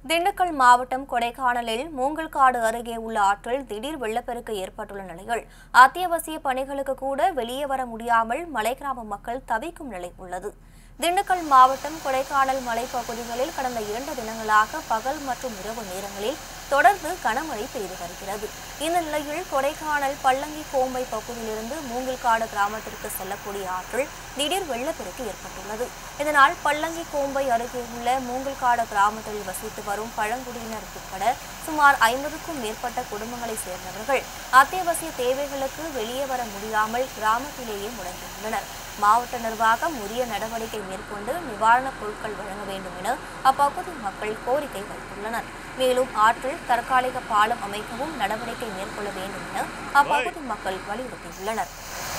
திண்டுக்கல் மாவட்டம் கொடைக்கானலில் மூங்கல்காடு அருகே உள்ள ஆற்றில் திடீர் வெள்ளப்பெருக்கு ஏற்பட்டுள்ள நிலையில் அத்தியாவசிய பணிகளுக்கு கூட வெளியே வர முடியாமல் மலை கிராம மக்கள் தவிக்கும் நிலை உள்ளது திண்டுக்கல் மாவட்டம் கொடைக்கானல் மலைப்பகுதிகளில் கடந்த இரண்டு தினங்களாக பகல் மற்றும் இரவு நேரங்களில் தொடர்ந்து கனமழை பெய்து வருகிறது இந்த நிலையில் கொடைக்கானல் பள்ளங்கி கோம்பை பகுதியிலிருந்து மூங்கில்காடு கிராமத்திற்கு செல்லக்கூடிய ஆற்றில் திடீர் வெள்ளப்பெருக்கு ஏற்பட்டுள்ளது இதனால் பள்ளங்கி கோம்பை அருகே உள்ள மூங்கில்காடு கிராமத்தில் வசித்து வரும் பழங்குடியினர் உட்பட சுமார் ஐம்பதுக்கும் மேற்பட்ட குடும்பங்களைச் சேர்ந்தவர்கள் அத்தியாவசிய தேவைகளுக்கு வெளியே வர முடியாமல் கிராமத்திலேயே முடங்கியுள்ளனர் மாவட்ட நிர்வாகம் உரிய நடவடிக்கை மேற்கொண்டு நிவாரணப் பொருட்கள் வழங்க வேண்டும் என அப்பகுதி மக்கள் கோரிக்கை வைத்துள்ளனர் மேலும் ஆற்றில் தற்காலிக பாலம் அமைக்கவும் நடவடிக்கை மேற்கொள்ள வேண்டும் என அப்பகுதி மக்கள் வலியுறுத்தியுள்ளனர்